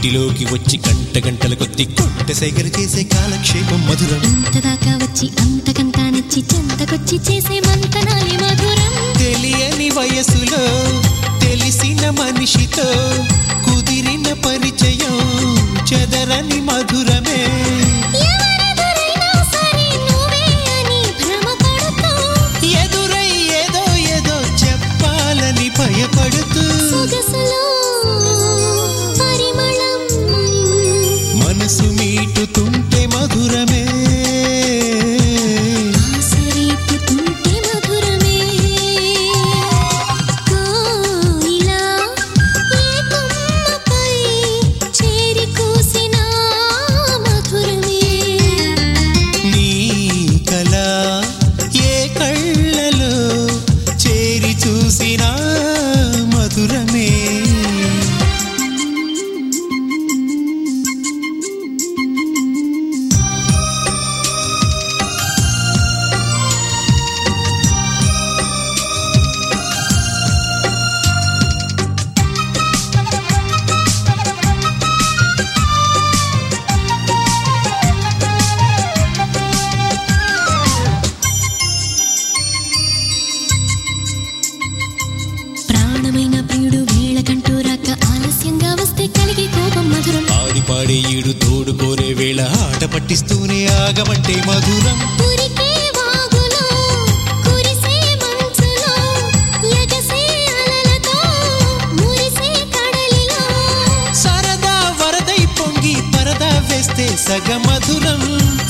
ఇంటిలోకి వచ్చి గంట గంటల కొద్ది కొంట సైగలు చేసే కాలక్షేపం మధురం ఇంతదాకా వచ్చి అంతకంతా నచ్చి చెంతకొచ్చి చేసే మంతనాలి మధురం తెలియని వయసులో తెలిసిన మనిషితో కుదిరిన పరిచయం చెదరని మధురమే ఎవరెదురైనా సరే నువ్వే అని భ్రమపడుతూ ఎదురై ఏదో ఏదో చెప్పాలని భయపడుతూ సొగసులో పరిమళం మనసు మీటుతుంటే మధురమే ఆసరేపుతుంటే మధురమే కోయిలా ఏ కొమ్మపై చేరి కూసిన మధురమే నీ కల ఏ కళ్ళలో చేరి చూసిన మధురమే ప్రాణమైన ప్రియుడు వేళకంటూ రాక ఆలస్యంగా వస్తే కలిగే కోపం మధురం ఆడి పాడే ఈడు తోడు కోరే వేళ ఆట పట్టిస్తూనే ఆగమంటే మధురం ఉరికే వాగులో కురిసే మంచులో ఎగసే అలలతో మురిసే కడలిలో సరదా వరదై పొంగి పరదా వేస్తే సగ మధురం